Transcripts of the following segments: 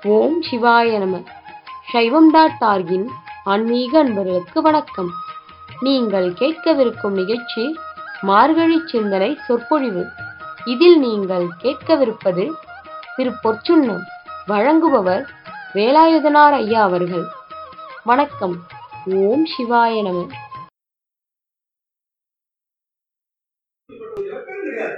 ஓம் சிவாய நம சைவம் டாட் ஆர்கின் ஆன்மீக அன்பர்களுக்கு வணக்கம் நீங்கள் கேட்கவிருக்கும் நிகழ்ச்சி மார்கழி சிந்தனை சொற்பொழிவு இதில் நீங்கள் கேட்கவிருப்பது திரு பொற்சுன்னம் வழங்குபவர் வேலாயுதனார் ஐயா அவர்கள் வணக்கம் ஓம் சிவாய நம இப்படி இலக்கணம் கிடையாது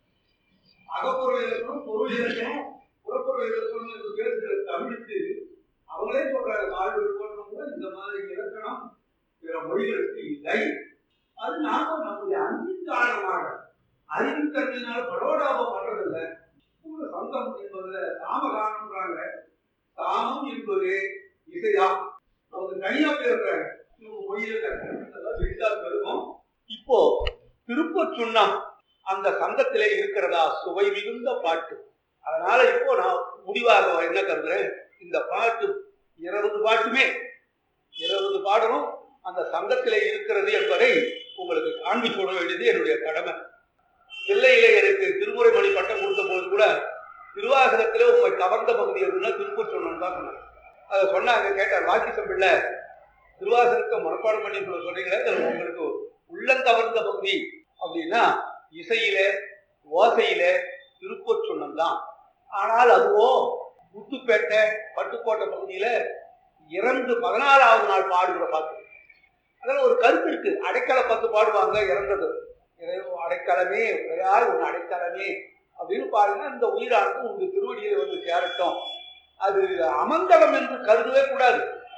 அகப்பொருள் இலக்கணம் பொருள் இலக்கணம் புறப்பொருள் இலக்கணம் என்று பேசுகிற தமிழுக்கு அவங்களே சொல்றாங்க நாலு இலக்கணம் கூட இந்த மாதிரி இலக்கணம் பிற மொழிகளுக்கு இல்லை அது நாம நம்முடைய அன்பின் காரணமாக அறிவின் தன்மையினால பரோடாபம் பண்றதில்ல ஒரு சந்தம் என்பதுல சாமகானம்ன்றாங்க சாமம் என்பது இசையா அவங்க தனியா பேசுறாங்க இவங்க மொழியில இதெல்லாம் பெரிதா பெருகும் இப்போ திருப்பச் சுண்ணம் அந்த சங்கத்திலே இருக்கிறதா சுவை மிகுந்த பாட்டு அதனால இப்போ நான் முடிவாக என்ன கருதுறேன் இந்த பாட்டு இருபது பாட்டுமே இருபது பாடலும் அந்த சங்கத்திலே இருக்கிறது என்பதை உங்களுக்கு காண்பிச்சு விட வேண்டியது என்னுடைய கடமை பிள்ளையிலே எனக்கு திருமுறை மணி பட்டம் கொடுத்த போது கூட திருவாசகத்திலே உங்களை கவர்ந்த பகுதி எதுன்னா திருப்பூர் சொன்னோம் தான் சொன்னாங்க அதை சொன்னாங்க கேட்டார் வாக்கிசம் பிள்ளை திருவாசகத்தை மனப்பாடம் பண்ணி சொல்ல சொன்னீங்களே அதுல உங்களுக்கு உள்ளங்கவர்ந்த பகுதி அப்படின்னா இசையிலே ஓசையிலே திருப்பூர் சொன்னம் தான் ஆனால் அதுவோ முத்துப்பேட்டை பட்டுக்கோட்டை பகுதியில இறந்து பதினாறாவது நாள் பாடுகிற பாட்டு அதில் ஒரு கருத்து இருக்கு அடைக்கலை பத்து பாடுவாங்க இறந்தது இறைவ அடைக்கலமே உடையார் உன் அடைக்கலமே அப்படின்னு பாருங்க இந்த உயிரானது உங்க திருவடியில வந்து சேரட்டும் அது அமங்கலம் என்று கருதவே கூடாது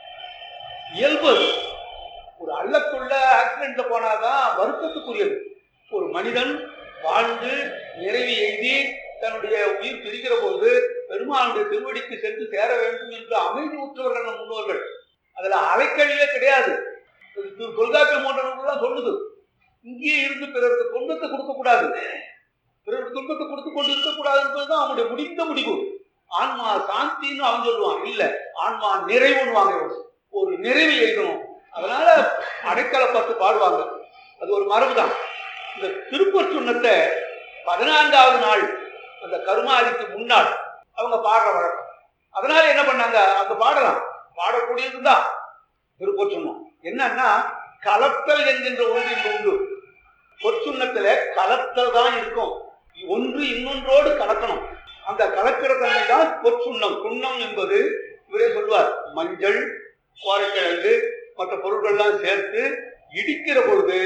இயல்பு அது. ஒரு அள்ளத்துள்ள ஆக்சிடென்ட்ல போனாதான் வருத்தத்துக்குரியது ஒரு மனிதன் வாழ்ந்து நிறைவு எய்தி தன்னுடைய உயிர் பிரிக்கிற போது பெருமானுடைய திருவடிக்கு சென்று சேர வேண்டும் என்று அமைதி உற்றவர்கள் நம் முன்னோர்கள் அதுல அலைக்கழிவே கிடையாது இது திரு தொல்காப்பிய போன்ற நூல்கள்லாம் சொல்லுது இங்கேயே இருந்து பிறருக்கு துன்பத்தை கொடுக்க கூடாது பிறருக்கு துன்பத்தை கொடுத்து கொண்டு இருக்கக்கூடாதுன்றதுதான் அவனுடைய முடிந்த முடிவு ஆன்மா சாந்தின்னு அவன் சொல்லுவான் இல்ல ஆன்மா நிறைவுன்னுவாங்க இவங்க. ஒரு நிறைவு எழுதணும் அதனால அடைக்கலை பார்த்து பாடுவாங்க அது ஒரு மரபு தான் இந்த திருப்பூர் சுண்ணத்தை பதினான்காவது நாள் அந்த கருமாதிக்கு முன்னாள் அவங்க பாடுற வழக்கம் அதனால என்ன பண்ணாங்க அந்த பாடலாம் பாடக்கூடியது தான் திருப்பூர் சுண்ணம் என்னன்னா கலத்தல் என்கின்ற ஒன்று இங்கு உண்டு பொற்சுண்ணத்துல கலத்தல் தான் இருக்கும் ஒன்று இன்னொன்றோடு கலக்கணும் அந்த கலக்கிற தன்மை தான் பொற்சுண்ணம் சுண்ணம் என்பது இவரே சொல்வார் மஞ்சள் கோரைக்கிழங்கு மற்ற பொருட்கள்லாம் சேர்த்து இடிக்கிற பொழுது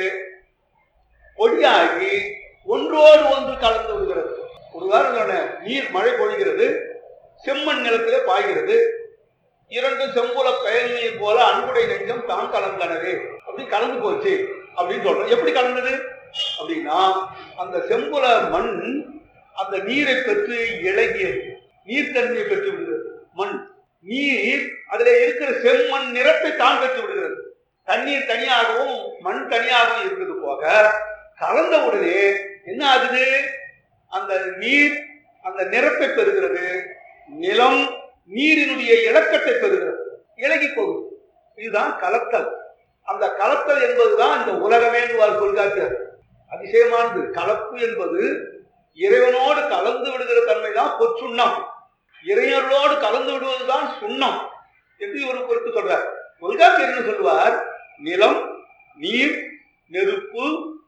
பொடியாகி ஒன்றோடு ஒன்று கலந்து விடுகிறது ஒரு உதாரணம் சொன்னேன். நீர் மழை பொழிகிறது செம்மண் நிலத்திலே பாய்கிறது இரண்டு செம்புல பெயர் நீர் போல அன்புடை நெஞ்சம் தான் கலந்தனவே அப்படி கலந்து போச்சு அப்படின்னு சொல்றோம் எப்படி கலந்தது அப்படின்னா அந்த செம்புல மண் அந்த நீரை பெற்று இழகியது நீர்த்தன்மையை பெற்று விடுகிறது மண் நீர் அதுல இருக்கிற செம்மண் நிறத்தை தான் பெற்று விடுகிறது தண்ணீர் தனியாகவும் மண் தனியாகவும் இருக்கிறது போக கலந்த உடனே என்ன ஆகுது அந்த நீர் அந்த நிறத்தை பெறுகிறது நிலம் நீரினுடைய இலக்கத்தை பெறுகிறது இலகி போகுது இதுதான் கலத்தல் அந்த கலத்தல் என்பதுதான் இந்த உலகமே சொல்காட்டியார் அதிசயமானது கலப்பு என்பது இறைவனோடு கலந்து விடுகிற தன்மை தான் பொற்சுண்ணம் இறைவனோடு கலந்து விடுவதுதான் சுண்ணம் என்று இவர் பொறுத்து சொல்றார் தொல்காப்பியர் என்ன சொல்வார் நிலம் நீர் நெருப்பு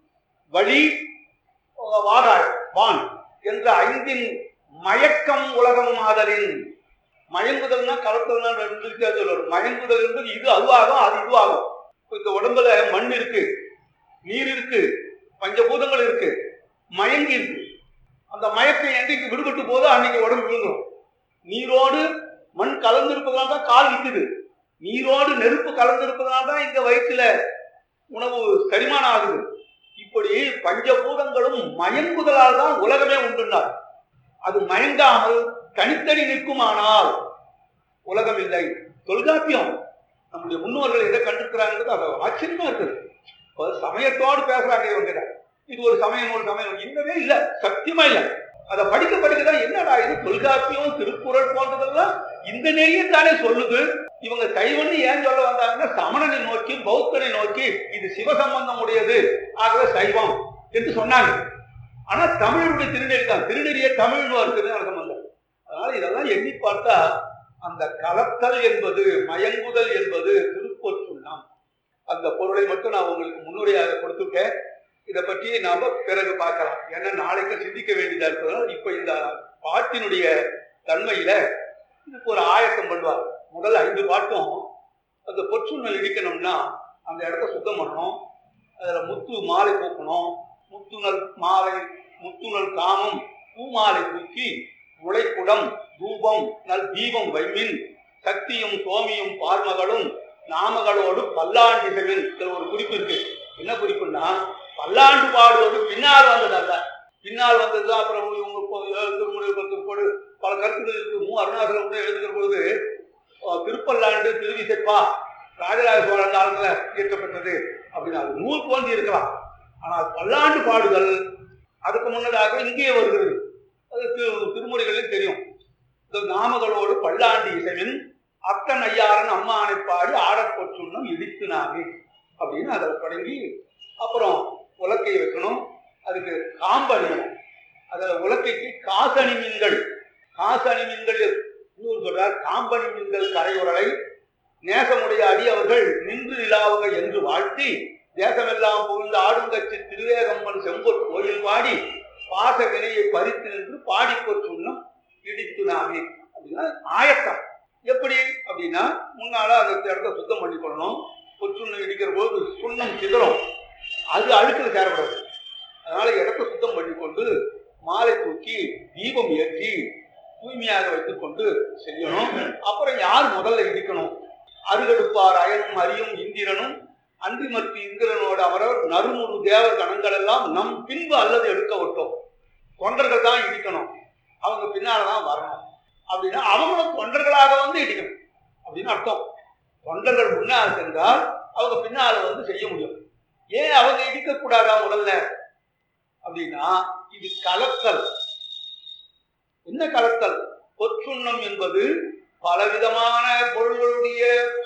வழி வாதாள் வான் என்ற ஐந்தின் மயக்கம் உலகம் ஆதலின் மயங்குதல்னா கலத்தல்னா ரெண்டு வித்தியாசம் சொல்லுவார் மயங்குதல் என்பது இது அதுவாகும் அது இதுவாகும் இப்ப இந்த உடம்புல மண் இருக்கு நீர் இருக்கு பஞ்சபூதங்கள் இருக்கு மயங்கி இருக்கு அந்த மயக்கம் என்றைக்கு விடுபட்டு போதோ அன்னைக்கு உடம்பு விழுங்கும் நீரோடு மண் கலந்து இருப்பதனால தான் கால் நிற்குது நீரோடு நெருப்பு கலந்து இருப்பதனால தான் இந்த வயிற்றுல உணவு செரிமானம் ஆகுது இப்படி பஞ்சபூதங்களும் மயங்குதலால் தான் உலகமே உண்டுனார் அது மயங்காமல் தனித்தனி நிற்குமானால் உலகம் இல்லை தொல்காப்பியம் நம்முடைய முன்னோர்கள் எதை கண்டிருக்கிறாங்கிறது அது ஆச்சரியமா இருக்குது இப்ப சமயத்தோடு பேசுறாங்க இவங்க இது ஒரு சமயம் ஒரு சமயம் இல்லவே இல்லை சத்தியமா இல்லை அதை படிக்க படிக்க தான் என்னடா இது தொல்காப்பியம் திருக்குறள் போன்றதெல்லாம் இந்த நெறியும் தானே சொல்லுது இவங்க கைவண்ணி ஏன் சொல்ல வந்தாங்கன்னா சமணனை நோக்கி பௌத்தனை நோக்கி இது சிவசம்பந்தம் உடையது ஆகவே சைவம் என்று சொன்னாங்க ஆனா தமிழுடைய திருநெறி தான் திருநெறிய தமிழ்னு வருது சம்பந்தம் அதனால இதெல்லாம் எண்ணி பார்த்தா அந்த கலத்தல் என்பது மயங்குதல் என்பது திருப்பொற்றுண்ணம் அந்த பொருளை மட்டும் நான் உங்களுக்கு முன்னுரையாக கொடுத்துட்டேன் இதை பற்றி நாம பிறகு பார்க்கலாம் ஏன்னா நாளைக்கு சிந்திக்க வேண்டியதா இருக்கிறதால இப்ப இந்த பாட்டினுடைய தன்மையில இதுக்கு ஒரு ஆயத்தம் பண்ணுவார் முதல் ஐந்து பாட்டும் அந்த பொற்றுண்ணல் இடிக்கணும்னா அந்த இடத்த சுத்தம் பண்ணணும் அதுல முத்து மாலை பூக்கணும் முத்துணல் மாலை முத்துணல் காமம் பூமாலை தூக்கி முளைக்குடம் தூபம் நல் தீபம் வைமின் சக்தியும் சோமியும் பார்மகளும் நாமகளோடு பல்லாண்டிசைவில் இதுல ஒரு குறிப்பு இருக்கு என்ன குறிப்புன்னா பல்லாண்டு பாடுவது பின்னால் வந்ததல்ல பின்னால் வந்ததுதான் அப்புறம் இவங்க இப்போ ஏழு திருமுறை திருப்போடு பல கருத்துக்கள் இருக்கு மூ அருணாசலம் கூட எழுதுகிற பொழுது அஹ், திருப்பல்லாண்டு திருவிசைப்பா ராஜராஜ சோழன் காலத்துல இயற்றப்பட்டது அப்படின்னு அது நூல் தோன்றி இருக்கலாம் ஆனால் பல்லாண்டு பாடுதல் அதுக்கு முன்னதாக இங்கேயே வருகிறது அது திரு- திருமுறைகளில் தெரியும் இந்த நாமகளோடு பல்லாண்டு இசைவின் அத்தன் ஐயாரன் அம்மானை பாடி ஆடற் பொற்றுண்ணும் இடித்து நாமே அப்படின்னு அதில் தொடங்கி அப்புறம் உலக்கை வைக்கணும் அதுக்கு காம்பணியும் அதில் உலக்கைக்கு காசணி மீன்கள் காசணி மீன்கள் இன்னொரு சொல்றார் காம்பணி மீன்கள் கரையுறலை நேசமுடைய அடி அவர்கள் நின்று நிலாவுக என்று வாழ்த்தி தேசமெல்லாம் புகுந்து ஆடுங்கட்சி திருவேகம்மன் செம்பொற் கோயில் பாடி பாச வினையை பறித்து நின்று பாடிப்போர் சுண்ணம் இடித்து நாமே அப்படின்னா ஆயத்தம் எப்படி அப்படின்னா முன்னால அந்த இடத்த சுத்தம் பண்ணி கொள்ளணும் பொற்றுண்ணம் இடிக்கிற போது சுண்ணம் சிதறும் அது அழுக்கில் சேரப்படாது அதனால இடத்த சுத்தம் பண்ணி கொண்டு மாலை தூக்கி தீபம் ஏற்றி தூய்மையாக வைத்துக் கொண்டு செய்யணும் அப்புறம் யார் முதல்ல இடிக்கணும் அருகடுப்பார் அயனும் அரியும் இந்திரனும் அன்றி மற்ற இந்திரனோடு அவரவர் நறுமுறு தேவர் கணங்கள் எல்லாம் நம் பின்பு அல்லது எடுக்க விட்டோம் தொண்டர்கள் தான் இடிக்கணும் அவங்க பின்னால தான் வரணும் அப்படின்னா அவங்களும் தொண்டர்களாக வந்து இடிக்கணும் அப்படின்னு அர்த்தம் தொண்டர்கள் முன்னால் சென்றால் அவங்க பின்னால வந்து செய்ய முடியும் ஏன் அவங்க இடிக்க கூடாதா முதல்ல அப்படின்னா இது கலத்தல் என்ன கலத்தல் பொற்சுண்ணம் என்பது பலவிதமான பொருள்களுடைய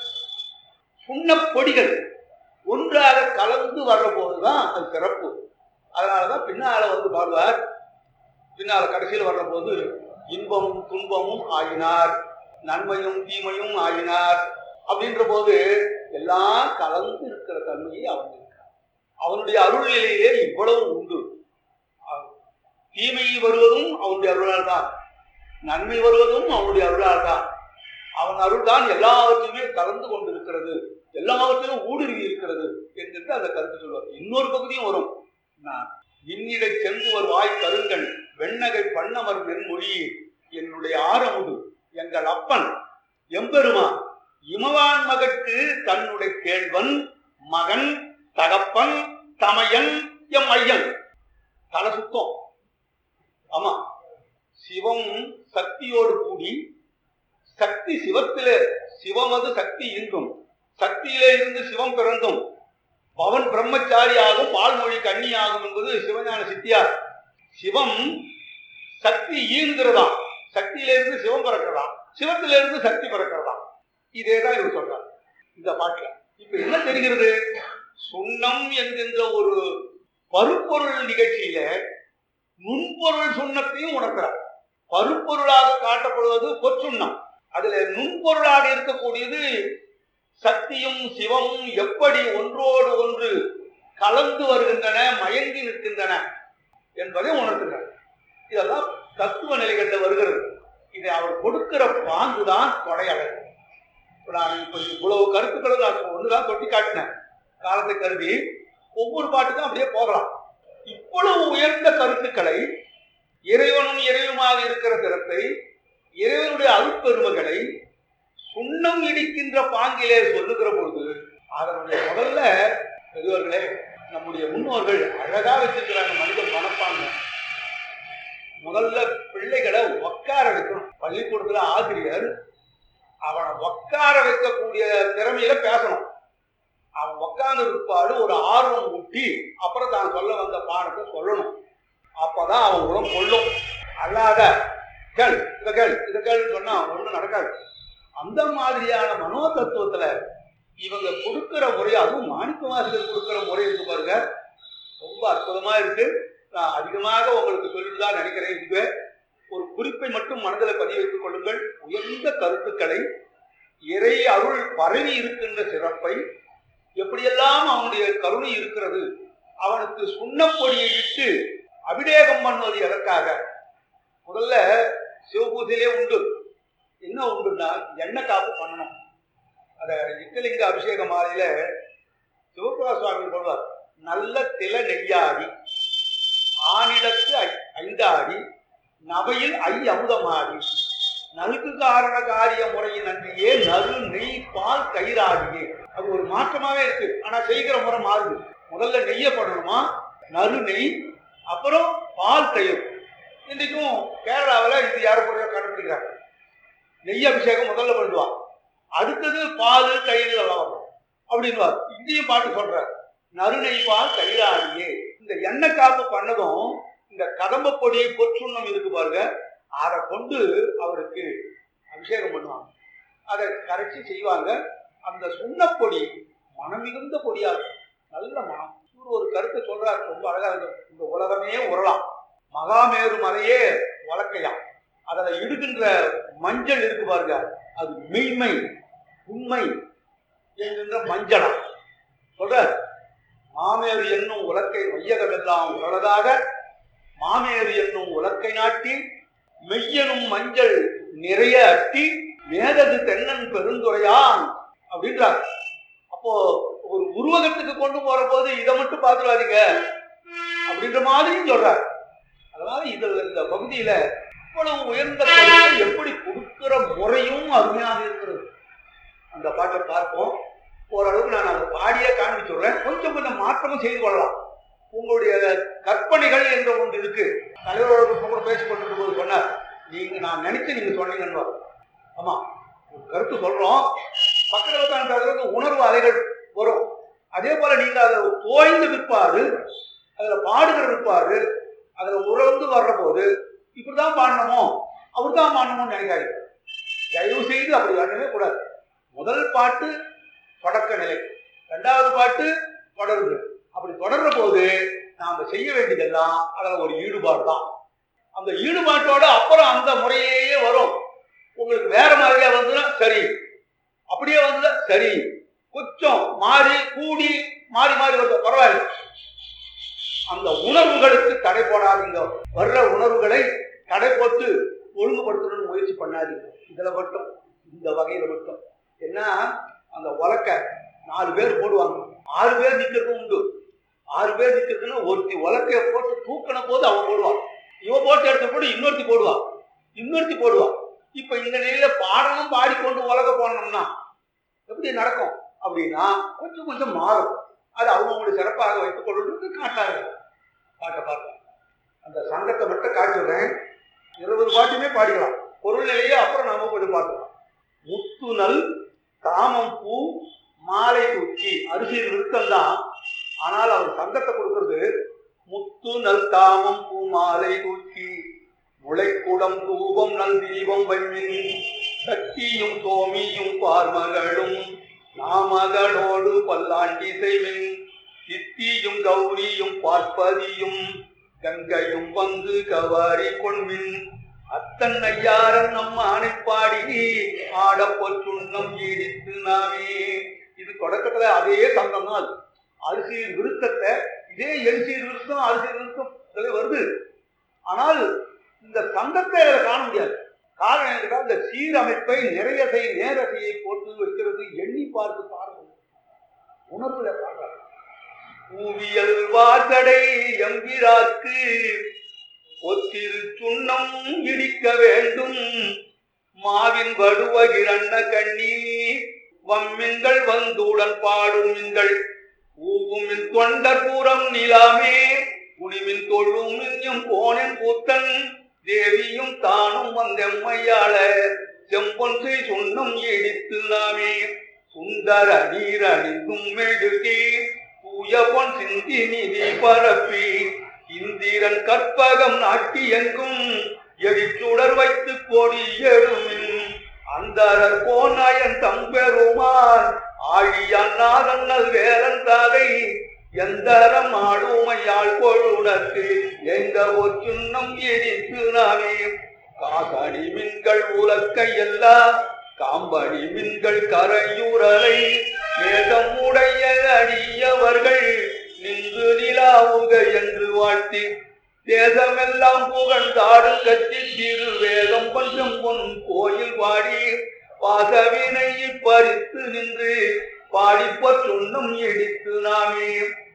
சுண்ணப் பொடிகள் ஒன்றாக கலந்து வர்ற போதுதான் அது சிறப்பு அதனாலதான் பின்னால வந்து பாடுவார் பின்னால கடைசியில் வர்ற போது இன்பமும் துன்பமும் ஆகினார் நன்மையும் தீமையும் ஆகினார் அப்படின்ற போது எல்லாம் கலந்து இருக்கிற தன்மையை அவன் இருக்கிறான் அவனுடைய அருள் நிலையிலே இவ்வளவு உண்டு அவ- தீமை வருவதும் அவனுடைய அருளால் தான் நன்மை வருவதும் அவனுடைய அருளால் தான் அவன் அருள் தான் எல்லாவற்றையுமே கலந்து கொண்டிருக்கிறது எல்லாவற்றிலும் ஊடுருவி இருக்கிறது என்கின்ற அந்த கருத்து சொல்வார் இன்னொரு பகுதியும் வரும் நான் விண்ணிடை சென்று ஒரு வாய் கருங்கண் வெண்ணகை பண்ணமர் மென்மொழி என்னுடைய ஆரமுது எங்கள் அப்பன் எம்பெருமான் இமவான் மகற்கு தன்னுடைய கேள்வன் மகன் தகப்பன் தமையன் எம் ஐயன் தலை சுத்தம் ஆமா சிவம் சக்தியோடு கூடி சக்தி சிவத்திலே சிவமது சக்தி இன்றும் சக்தியிலே இருந்து சிவம் பிறந்தும் பவன் பிரம்மச்சாரி ஆகும் பால்மொழி கன்னி ஆகும் என்பது சிவஞான சித்தியார் சிவம் சக்தி ஈனுகிறதா சக்தியிலிருந்து சிவம் பிறக்கிறதா சிவத்திலிருந்து சக்தி பிறக்கிறதா இதே தான் இவர் சொல்றார் இந்த பாட்டுல இப்ப என்ன தெரிகிறது சுண்ணம் என்கின்ற ஒரு பருப்பொருள் நிகழ்ச்சியில நுண்பொருள் சுண்ணத்தையும் உணர்கிறார் பருப்பொருளாக காட்டப்படுவது பொற்சுண்ணம் அதுல நுண்பொருளாக இருக்கக்கூடியது சக்தியும் சிவமும் எப்படி ஒன்றோடு ஒன்று கலந்து வருகின்றன மயங்கி நிற்கின்றன என்பதை உணர்த்துகிறார் இதெல்லாம் தத்துவ நிலைகள்ல வருகிறது இதை அவர் கொடுக்கிற பாங்குதான் கொடையழகு இப்ப நான் இப்ப இவ்வளவு கருத்துக்களை நான் ஒண்ணுதான் தொட்டி காட்டினேன் காலத்தை கருதி ஒவ்வொரு பாட்டுக்கும் அப்படியே போகலாம் இவ்வளவு உயர்ந்த கருத்துக்களை இறைவனும் இறைவனுமாக இருக்கிற திறத்தை இறைவனுடைய அருட்பெருமைகளை சுண்ணம் இடிக்கின்ற பாங்கிலே சொல்லுகிற பொழுது அதனுடைய முதல்ல பெரியவர்களே நம்முடைய முன்னோர்கள் அழகா வச்சிருக்கிறாங்க மனித மனப்பான்மை முதல்ல பிள்ளைகளை உட்கார வைக்கணும் பள்ளிக்கூடத்துல ஆசிரியர் அவனை உட்கார வைக்கக்கூடிய திறமையில பேசணும் அவன் உட்கார்ந்து பிற்பாடு ஒரு ஆர்வம் ஊட்டி அப்புறம் தான் சொல்ல வந்த பாடத்தை சொல்லணும் அப்பதான் அவன் உரம் கொள்ளும் அல்லாத கேள் இத கேள் இத கேள்னு சொன்னா ஒண்ணும் நடக்காது அந்த மாதிரியான மனோ தத்துவத்துல இவங்க கொடுக்கிற முறை அதுவும் மாணிக்க வாசகர் கொடுக்கிற முறை இருக்கு பாருங்க ரொம்ப அற்புதமா இருக்கு நான் அதிகமாக உங்களுக்கு சொல்லிட்டு தான் நினைக்கிறேன் இதுவே ஒரு குறிப்பை மட்டும் மனதில் பதிய வைத்துக் கொள்ளுங்கள் உயர்ந்த கருத்துக்களை இறை அருள் பரவி இருக்கின்ற சிறப்பை எப்படியெல்லாம் அவனுடைய கருணை இருக்கிறது அவனுக்கு சுண்ணப்பொடியை இட்டு அபிஷேகம் பண்ணுவது எதற்காக முதல்ல சிவபூஜையிலே உண்டு என்ன உண்டுன்னா எண்ணெய் காப்பு பண்ணணும் அத இக்கலிங்க அபிஷேக மாலையில சிவபிரகாஷ் சுவாமி சொல்வார் நல்ல தில நெய்யாடி ஆனிடத்து ஐ- ஐந்தாடி நவையில் ஐ அமுதமாடி நல்கு காரண காரிய முறையின் நன்றியே நறு நெய் பால் கயிறாடியே அது ஒரு மாற்றமாவே இருக்கு ஆனா செய்கிற முறை மாறுது முதல்ல நெய்ய பண்ணணுமா நறு நெய் அப்புறம் பால் தயிர் இன்றைக்கும் கேரளாவில் இது யாருக்குறையோ கடைபிடிக்கிறாங்க நெய் அபிஷேகம் முதல்ல பண்ணுவா அடுத்தது பால் தயிர் எல்லாம் வரும் அப்படின்வார் இங்கேயும் பாட்டு சொல்றார் நறுநெய் பால் தயிராடியே இந்த எண்ணெய் காப்பு பண்ணதும் இந்த கதம்ப பொடி பொற்சுண்ணம் இருக்கு பாருங்க அதை கொண்டு அவருக்கு அபிஷேகம் பண்ணுவாங்க அதை கரைச்சி செய்வாங்க அந்த சுண்ணப்பொடி மனம் மிகுந்த பொடியா இருக்கும் நல்ல மனம் இவர் ஒரு கருத்தை சொல்றாரு ரொம்ப அழகா இருக்கும் இந்த உலகமே உரலாம் மகாமேரு மலையே வழக்கையாம் அதுல இடுகின்ற மஞ்சள் இருக்கு பாருங்க அது மெய்மை உண்மை என்கின்ற மஞ்சளா சொல்றார் மாமேறு என்னும் உலக்கை வையகமெல்லாம் உரளதாக மாமேறு என்னும் உலக்கை நாட்டி மெய்யனும் மஞ்சள் நிறைய அட்டி மேதது தென்னன் பெருந்துரையான் அப்படின்றார் அப்போ ஒரு உருவகத்துக்கு கொண்டு போற போது இதை மட்டும் பார்த்துடாதீங்க அப்படின்ற மாதிரியும் சொல்றார் அதனால இதுல இந்த பகுதியில இவ்வளவு உயர்ந்த கருத்தை எப்படி கொடுக்கிற முறையும் அருமையாக இருக்கிறது அந்த பாட்டை பார்ப்போம் ஓரளவுக்கு நான் அந்த பாடியே காண்பிச்சுடுறேன் கொஞ்சம் கொஞ்சம் மாற்றமும் செய்து கொள்ளலாம் உங்களுடைய கற்பனைகள் என்ற ஒன்று இருக்கு தலைவரோட கூட பேசிக் கொண்டிருக்கும் போது சொன்னார் நீங்க நான் நினைச்சு நீங்க சொன்னீங்கன்னு ஆமா ஒரு கருத்து சொல்றோம் பக்கத்துல தான் பேசுறது உணர்வு அலைகள் வரும் அதே போல நீங்க அதை தோய்ந்த பிற்பாடு அதுல பாடுகிற பிற்பாடு அதுல உறந்து வர்ற போது இப்படிதான் பாடணுமோ அவர் தான் பாடணுமோன்னு நினைக்காதீங்க தயவு செய்து அப்படி வேண்டவே கூடாது முதல் பாட்டு தொடக்க நிலை ரெண்டாவது பாட்டு தொடருது அப்படி தொடர்ற போது நாம செய்ய வேண்டியதெல்லாம் அதுல ஒரு ஈடுபாடு தான் அந்த ஈடுபாட்டோட அப்புறம் அந்த முறையிலேயே வரும் உங்களுக்கு வேற மாதிரியா வந்ததுன்னா சரி அப்படியே வந்ததா சரி கொஞ்சம் மாறி கூடி மாறி மாறி வருது பரவாயில்ல அந்த உணர்வுகளுக்கு தடை போடாதீங்க வர்ற உணர்வுகளை தடை போட்டு ஒழுங்குபடுத்தணும்னு முயற்சி பண்ணாதீங்க இதுல மட்டும் இந்த வகையில மட்டும் ஏன்னா அந்த உலக்க நாலு பேர் போடுவாங்க ஆறு பேர் நிக்கிறதும் உண்டு ஆறு பேர் நிக்கிறதுன்னா ஒருத்தி உலக்கைய போட்டு தூக்கின போது அவன் போடுவான் இவன் போட்டு எடுத்த போட்டு இன்னொருத்தி போடுவான் இன்னொருத்தி போடுவான் இப்ப இந்த நிலையில பாடணும் பாடிக்கொண்டு உலக போனோம்னா எப்படி நடக்கும் அப்படின்னா கொஞ்சம் கொஞ்சம் மாறும் அது அவங்களுடைய சிறப்பாக வைத்துக் கொள்வதற்கு காட்டாங்க பாட்டை பார்க்கலாம் அந்த சங்கத்தை மட்டும் காட்டுறேன் இருபது பாட்டுமே பாடிக்கலாம் பொருள் நிலையை அப்புறம் நாம கொஞ்சம் பார்க்கலாம் முத்துனல் காமம் பூ மாலை தூக்கி அரிசி விருத்தம் தான் ஆனால் அவர் சங்கத்தை கொடுக்கிறது முத்து நல் காமம் பூ மாலை தூக்கி முளைக்குடம் தூபம் நல் தீபம் வைமின் சக்தியும் சோமியும் பார்மகளும் நாமகளோடு பல்லாண்டி செய்வின் சித்தியும் கௌரியும் பார்ப்பதியும் கங்கையும் வந்து கவாரி கொள்மின் அத்தன் ஐயாரன் நம் ஆணைப்பாடி ஆடப்பொல் சுண்ணம் ஈடித்து நாமே இது தொடக்கத்துல அதே சங்கம் தான் அது அரிசியின் விருத்தத்தை இதே எரிசீர் விருத்தம் அரிசியின் விருத்தம் இதுல வருது ஆனால் இந்த சங்கத்தை அதுல காண முடியாது காரணம் என்னன்னா இந்த சீரமைப்பை நிறையசை நேரசையை போட்டு வைக்கிறது எண்ணி பார்த்து பாருங்க உணர்வுல பாடுறாங்க பூவியல் வார்த்தடை எம்பிராக்கு ஒத்திரு சுண்ணம் இடிக்க வேண்டும் மாவின் வடுவகிரண்ண கண்ணி வம்மின்கள் வந்துடன் பாடும் மின்கள் ஊவுமின் தொண்டர் பூரம் நிலாமே குனிமின் தொழும் மின்யும் போனேன் கூத்தன் தேவியும் தானும் வந்தெம்மையாள செம்பொன் செய் சுண்ணம் இடித்து நாமே சுந்தர நீர் அணிந்தும் மெழுகி தூய பொன் சிந்தி நிதி பரப்பி இந்திரன் கற்பகம் நாட்டி எங்கும் எரிச்சுடர் வைத்து கொடி எடுமின் அந்தரர் போனாயன் தம்பெருமான் ஆழியான் நாதன் நல் வேலன் தாதை எந்தரம் ஆடுமையாள் கொழுனக்கு எங்க ஒரு சுண்ணம் எரித்து நாமே காகணி மின்கள் உலக்கை எல்லாம் காம்பணி மின்கள் கரையுறலை மேகம் உடைய அடியவர்கள் நின்று நிலாவுக என்று வாழ்த்தி தேசமெல்லாம் புகழ்ந்தாடும் கட்சி திரு வேகம் பஞ்சம் பொன் கோயில் பாடி பாசவினை பறித்து நின்று பாடிப்ப சுண்ணம் இடித்து நாமே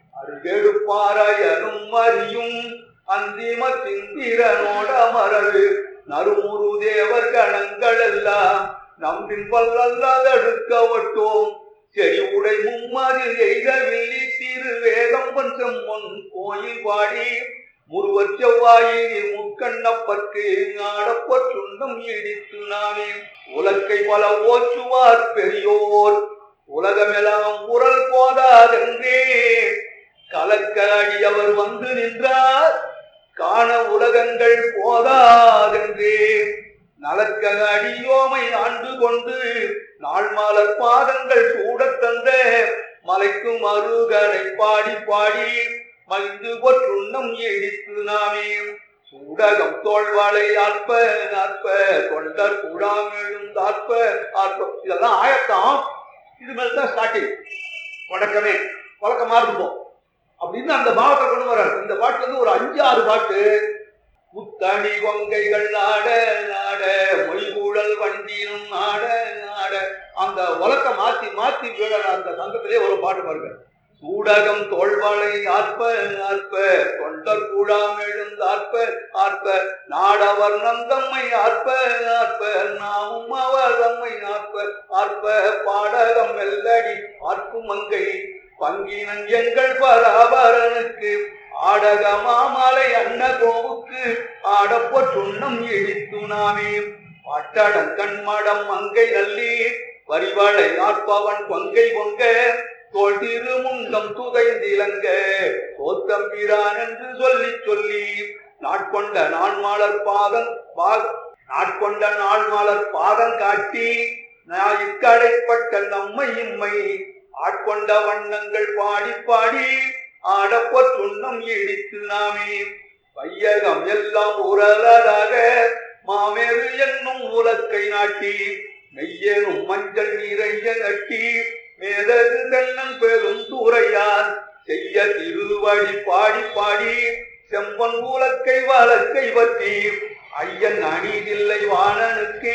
அருகெடுப்பாராயனும் அறியும் அந்திம திந்திரனோட அமரரு நறுமுரு தேவர் கணங்கள் எல்லாம் நம்பின் பல்லல்லாதடுக்க வட்டோம் செறி உடை மும்மதில் எய்தவில்லி திரு வேதம் பஞ்சம் பொன் கோயில் பாடி முருவச் செவ்வாயில் முக்கண்ணப்பற்கு ஆடப்ப சுண்டம் இடித்து நாமே உலக்கை பல ஓச்சுவார் பெரியோர் உலகமெல்லாம் உரல் போதாதென்றே கலக்க அடியவர் வந்து நின்றார் காண உலகங்கள் போதாதென்றே நலக்க அடியோமை ஆண்டு கொண்டு நாள் மாலர் பாதங்கள் சூடத் தந்த மலைக்கும் அருகனை பாடி பாடி மகிழ்ந்து பொற்றுண்ணம் இடித்து நாமே சூடகம் தோல்வாளை ஆற்ப ஆற்ப தொண்டர் கூடாமேழும் ஆற்ப ஆற்ப இதெல்லாம் ஆயத்தம் இது மேல தான் ஸ்டார்டிங் வழக்கமே வழக்கமா இருப்போம் அப்படின்னு அந்த பாவத்தை கொண்டு வர்றாரு இந்த பாட்டுல இருந்து ஒரு அஞ்சு ஆறு பாட்டு முத்தணி கொங்கைகள் நாட நாட மொய்கூடல் வண்டியும் நாட நாட அந்த வழக்க மாத்தி மாத்தி விழற அந்த சங்கத்திலே ஒரு பாட்டு பாருங்க சூடகம் தோல்வாளை ஆற்ப ஆற்ப தொண்டர் கூடாம் எழுந்தாற்ப ஆற்ப நாடவர் நந்தம்மை ஆற்ப ஆற்ப நாமும் அவர் தம்மை ஆற்ப ஆற்ப பாடகம் வெல்லடி ஆர்க்கும் மங்கை பங்கினன் எங்கள் பராபரனுக்கு ஆடக மாமலை அன்ன கோவுக்கு ஆடப்ப சுண்ணம் இடித்து நாமே பட்டடன் கண்மடம் மங்கை நல்லி வரிவாளை ஆற்பவன் கொங்கை பொங்க தோல் திருமுண்டம் துதைந்திலங்க சோத்தம்பிரான் என்று சொல்லி சொல்லி நாட்கொண்ட நான்மாளர் பாதம் பா- நாட்கொண்ட நாள்மாளர் பாதம் காட்டி இக்கடைப்பட்ட நம்மை இம்மை ஆட்கொண்ட வண்ணங்கள் பாடி பாடி ஆடப்ப சுண்ணம் இடித்து நாமே வையகம் எல்லாம் உரலதாக மாமேறு என்னும் உலக்கை நாட்டி மெய்யேனும் மஞ்சள் நிறைய கட்டி மேதகு தென்னன் பெரும் தூரையார் செய்ய திருவடி பாடி பாடி செம்பன் உலக்கை வழக்கை பற்றி ஐயன் அணிதில்லை வாணனுக்கே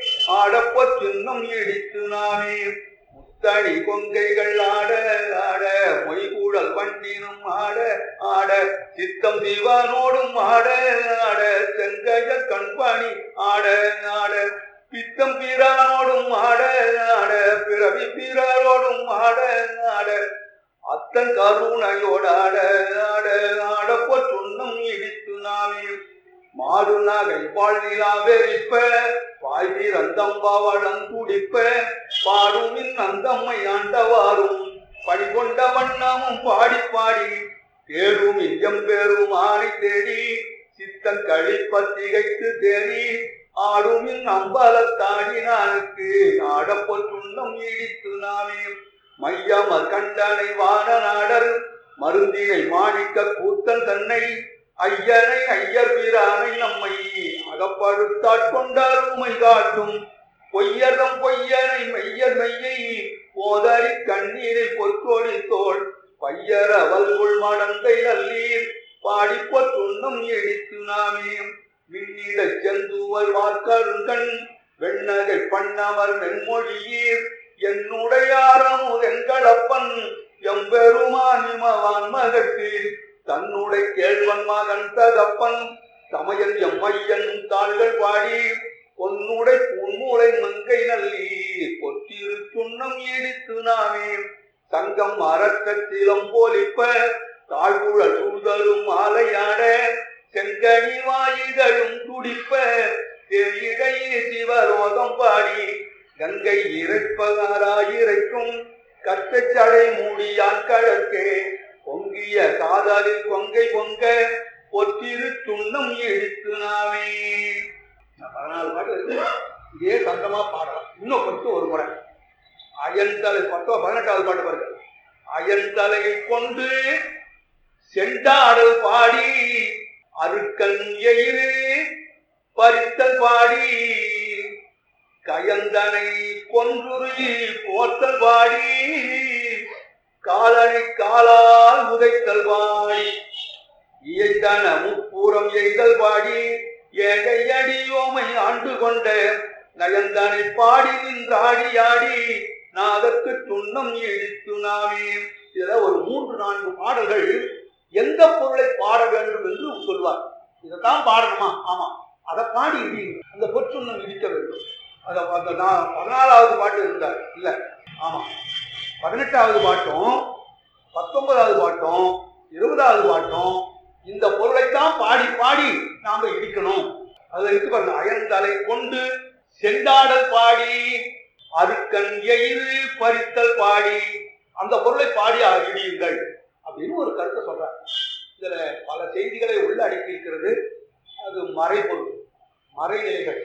ஆடப்ப சின்னம் இடித்து நாமே முத்தணி கொங்கைகள் ஆட ஆட மொய்கூடல் வண்டினும் ஆட ஆட சித்தம் சிவனோடும் ஆட ஆட செங்கைய கண்பாணி ஆட ஆட பித்தம் பிறானோடும் ஆட ஆட பிறவி பிறரோடும் ஆட ஆட அத்தன் கருணையோட ஆட ஆட ஆடப்ப சுண்ணம் இடித்து நாமே மாடு நகை பால் நிலா வெறிப்ப பாய் வீரந்தம் பவளம் துடிப்ப பாடுமின் அந்தம்மை ஆண்டவாரும் பணி கொண்ட வண்ணமும் பாடி பாடி தேடும் இஞ்சம் பெரும் ஆணை தேடி சித்தன் கழிப்ப திகைத்து தேடி ஆடுமின் அம்பலத்தாடினானுக்கு ஆடப்ப சுண்ணம் இடித்து நாமே மையமர் கண்டனை வான நாடர் மருந்தினை மாணிக்க கூத்தன் தன்னை ஐயனை ஐயர் பிரானை நம்மை அகப்படுத்தாட்கொண்டார் உமை காட்டும் பொய்யரம் பொய்யனை மெய்யர் மெய்யை போதறி கண்ணீரை பொற்கோடி தோள் பையர வல்குள் மடந்தை நல்லீர் பாடிப்பொற் துண்ணம் இடித்து நாமே மின்னிட செந்துவர் வார்க்கருங்கண் வெண்ணகை பண்ணவர் மென்மொழியீர் என்னுடையாரமு எங்களப்பன் எம்பெருமானிமவான் மகட்டு தன்னுடைய கேழ்வன் மகன் தகப்பன் சமையல் எம்மையன் தாள்கள் பாடி பொன்னுடை பூன்மூளை மங்கை நல்லி பொத்திரு சுண்ணம் இடித்து நாமே சங்கம் அரக்கத்திலம் போலிப்ப தாழ்குழல் சூதரும் மாலையாட செங்கனி வாயிகளும் துடிப்ப இடையே சிவரோகம் பாடி கங்கை இறைப்பகாராயிரைக்கும் கத்தச்சடை மூடியான் கழற்கே பொங்கிய காதலில் கொங்கை பொங்க பொத்திரு துண்ணம் இடித்து நாமே நான் பதினாலு பாட்டு இருக்கு இதே சந்தமா பாடலாம் இன்னும் கொஞ்சம் ஒரு முறை அயன்தலை பத்தோ பதினெட்டாவது பாட்டு பாருங்க அயன்தலையை கொண்டு செண்டாடல் பாடி அருக்கன் எயிறு பறித்தல் பாடி கயந்தனை கொன்றுருகி போத்தல் பாடி காலனை காலால் உதைத்தல் பாடி இயைத்தன முப்பூரம் எய்தல் பாடி ஏகை அடியோமை ஆண்டு கொண்ட நயந்தனை பாடி நின்றாடி ஆடி நாதற்கு துண்ணம் இழித்து நாமே இதுல ஒரு மூன்று நான்கு பாடல்கள் எந்த பொருளை பாட வேண்டும் என்று சொல்வார் இதைத்தான் பாடணுமா ஆமா அதை பாடி இடியுங்க அந்த பொற்சுண்ணம் இடிக்க வேண்டும் அத அந்த நான் பதினாலாவது பாட்டு இருந்தார் இல்ல ஆமா பதினெட்டாவது பாட்டும் பத்தொன்பதாவது பாட்டும் இருபதாவது பாட்டும் இந்த பொருளைத்தான் பாடி பாடி நாம இடிக்கணும் அதுல இருக்கு பாருங்க அயன்தலை கொண்டு செண்டாடல் பாடி அருக்கன் எயிறு பறித்தல் பாடி அந்த பொருளை பாடி இடியுங்கள் அப்படின்னு ஒரு கருத்தை சொல்றார் இதுல பல செய்திகளை உள்ள அடக்கி இருக்கிறது அது மறைபொருள் மறைநிலைகள்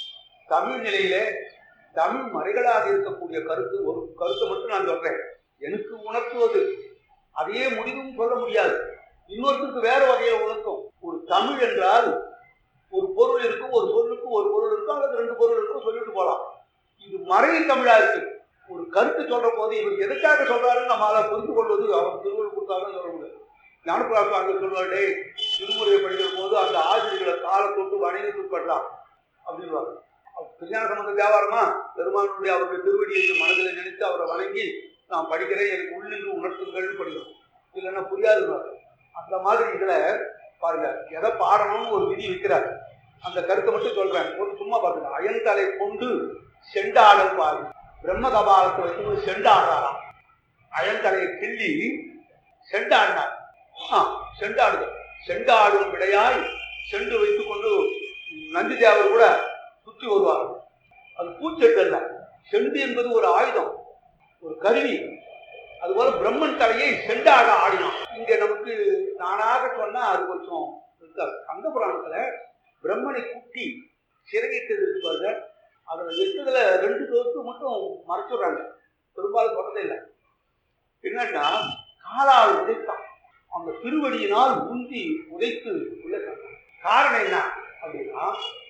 தமிழ் நிலையிலே தமிழ் மறைகளாக இருக்கக்கூடிய கருத்து ஒரு கருத்தை மட்டும் நான் சொல்றேன் எனக்கு உணர்த்துவது அதையே முடிவும் சொல்ல முடியாது இன்னொருத்தருக்கு வேற வகையில உணர்த்தும் ஒரு தமிழ் என்றால் ஒரு பொருள் இருக்கும் ஒரு சொல்லுக்கு ஒரு பொருள் இருக்கும் அல்லது ரெண்டு பொருள் இருக்கும் சொல்லிட்டு போலாம் இது மறை தமிழா இருக்கு ஒரு கருத்து சொல்ற போது இவர் எதுக்காக சொல்றாருன்னு நம்மளால புரிந்து கொள்வது அவர் திருவள்ளுவர் கொடுத்தாருன்னு சொல்ல முடியாது ஞானப்பிராசாங்க சொல்வாரு திருமுறையை படிக்கிற போது அந்த ஆசிரியர்களை காலை தொட்டு வணங்கி உட்படலாம் அப்படின்வாங்க கல்யாண சம்பந்த வியாபாரமா பெருமானுடைய அவருடைய திருவடியை இந்த மனதில் நினைத்து அவரை வணங்கி நான் படிக்கிறேன் எனக்கு உள்ளின்று உணர்த்துங்கள்னு படிக்கிறோம் இல்லைன்னா புரியாதுன்னு அந்த மாதிரி இதுல பாருங்க எதை பாடணும்னு ஒரு விதி வைக்கிறார் அந்த கருத்தை மட்டும் சொல்றேன் ஒரு சும்மா பாருங்க அயன்தலை கொண்டு செண்டாடல் பாரு பிரம்ம கபாலத்தை வச்சு செண்டாடுறாராம் அயன்தலையை கிள்ளி செண்டாடினார் ஆ செண்டாடுதல் செண்டாடும் விடையாய் சென்று வைத்துக் கொண்டு நந்தி தேவர் கூட சுற்றி வருவார் அது பூச்செட்டு அல்ல செண்டு என்பது ஒரு ஆயுதம் ஒரு கருவி அதுபோல பிரம்மன் தலையை செண்டாக ஆடினான் இங்க நமக்கு நானாக சொன்னா அது கொஞ்சம் இருக்காது கந்த புராணத்துல பிரம்மனை குட்டி சிறையிட்டது இருக்கு பாருங்க அதுல எட்டுல ரெண்டு தோத்து மட்டும் மறைச்சுடுறாங்க பெரும்பாலும் சொல்றதே இல்லை என்னன்னா காலால் உதைத்தான் அந்த திருவடியினால் உந்தி உதைத்து உள்ள தள்ளினான். காரணம் என்ன அப்படின்னா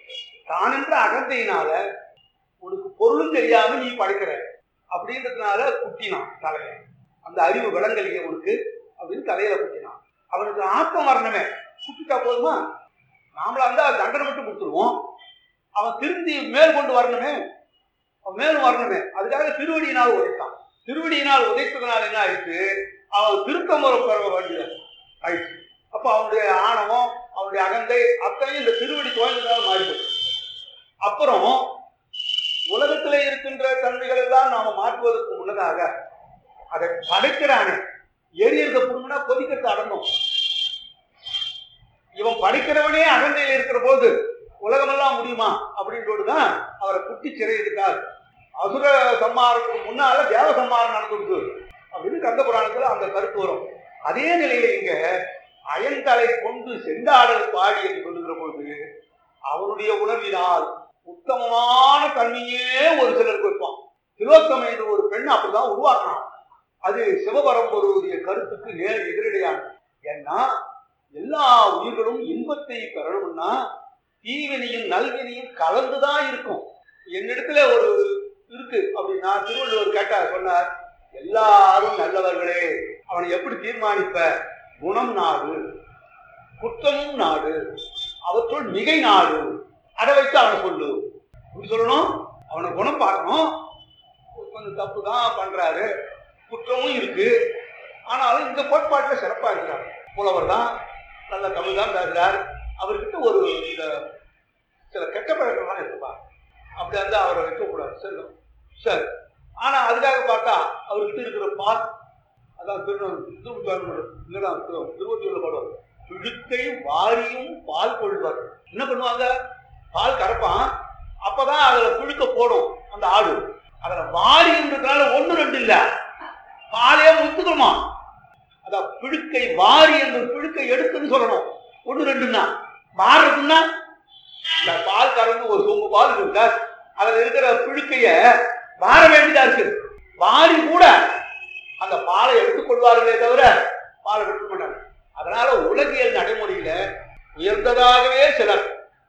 தான் என்ற அகந்தையினால உனக்கு பொருளும் தெரியாம நீ படைக்கிற அப்படின்றதுனால குட்டினான் தலையை அந்த அறிவு விளங்கலையே உனக்கு அப்படின்னு தலையில குட்டினான் அவனுக்கு ஆக்கம் வரணுமே குட்டிட்டா போதுமா நாமளா இருந்தா தண்டனை மட்டும் கொடுத்துருவோம் அவன் திருந்தி மேல் கொண்டு வரணுமே அவன் மேலும் வரணுமே அதுக்காக திருவடியினால் உதைத்தான் திருவடியினால் உதைத்ததுனால என்ன ஆயிடுச்சு அவன் திருத்த முறை பெற வேண்டியது ஆயிடுச்சு அப்ப அவனுடைய ஆணவம் அவனுடைய அகந்தை அத்தனையும் இந்த திருவடி துவங்கினால மாறி போச்சு அப்புறம் உலகத்திலே இருக்கின்ற தன்மைகள் எல்லாம் நாம மாற்றுவதற்கு முன்னதாக அதை படைக்கிறானே எரியறத புடுங்கினா கொதிக்கிறத அடங்கும் இவன் படிக்கிறவனே அகந்தையில் இருக்கிற போது உலகமெல்லாம் முடியுமா அப்படின்னு தான் அவரை குட்டி சிறையிட்டார் அசுர சம்மாரத்துக்கு முன்னால தேவ சம்மாரம் நடந்துருக்கு அப்படின்னு கந்த புராணத்துல அந்த கருத்து வரும் அதே நிலையில இங்க அயன்தலை கொண்டு செண்டாடல் பாடி என்று சொல்லுகிற போது அவருடைய உணர்வினால் உத்தமமான தன்மையே ஒரு சிலருக்கு வைப்பான் திலோத்தமை என்ற ஒரு பெண் அப்படிதான் உருவாக்கினான் அது சிவபரம்பொருடைய கருத்துக்கு நேர் எதிரடையானது ஏன்னா எல்லா உயிர்களும் இன்பத்தை பெறணும்னா தீவினையும் நல்வினையும் கலந்துதான் இருக்கும் என்னிடத்துல ஒரு இருக்கு அப்படின்னா திருவள்ளுவர் கேட்டா சொன்னார் எல்லாரும் நல்லவர்களே அவனை எப்படி தீர்மானிப்ப குணம் நாடு குற்றமும் நாடு அவற்றுள் மிகை நாடு அதை வச்சு அவனை சொல்லு இப்படி சொல்லணும் அவனை குணம் பார்க்கணும் கொஞ்சம் தப்பு தான் பண்றாரு குற்றமும் இருக்கு ஆனாலும் இந்த கோட்பாட்டில் சிறப்பா இருக்கிறார் புலவர் தான் நல்ல தமிழ் தான் பேசுறார் அவர்கிட்ட ஒரு இந்த சில கெட்ட பழக்கம்லாம் இருக்குப்பா அப்படி இருந்தா அவரை வைக்கக்கூடாது சரி சரி ஆனா அதுக்காக பார்த்தா அவர்கிட்ட இருக்கிற பால் அதான் திருவத்தூர்ல பாடுவார் பிழுக்கை வாரியும் பால் கொள்வார் என்ன பண்ணுவாங்க பால் கறப்பான் அப்பதான் அதுல புழுக்க போடும் அந்த ஆடு அதுல வாரின்றதுனால ஒண்ணு ரெண்டு இல்ல பாலே முத்துக்கணுமா அதான் பிழுக்கை வாரி என்ற பிழுக்கை எடுத்துன்னு சொல்லணும் ஒண்ணு ரெண்டுன்னா மாறுறதுன்னா இந்த பால் கறந்து ஒரு சொம்பு பால் இருக்கா அதுல இருக்கிற பிழுக்கைய மாற வேண்டியதா இருக்கு வாரி கூட அந்த பாலை எடுத்துக்கொள்வார்களே தவிர பாலை எடுக்க மாட்டாங்க அதனால உலகியல் நடைமுறையில உயர்ந்ததாகவே சிலர்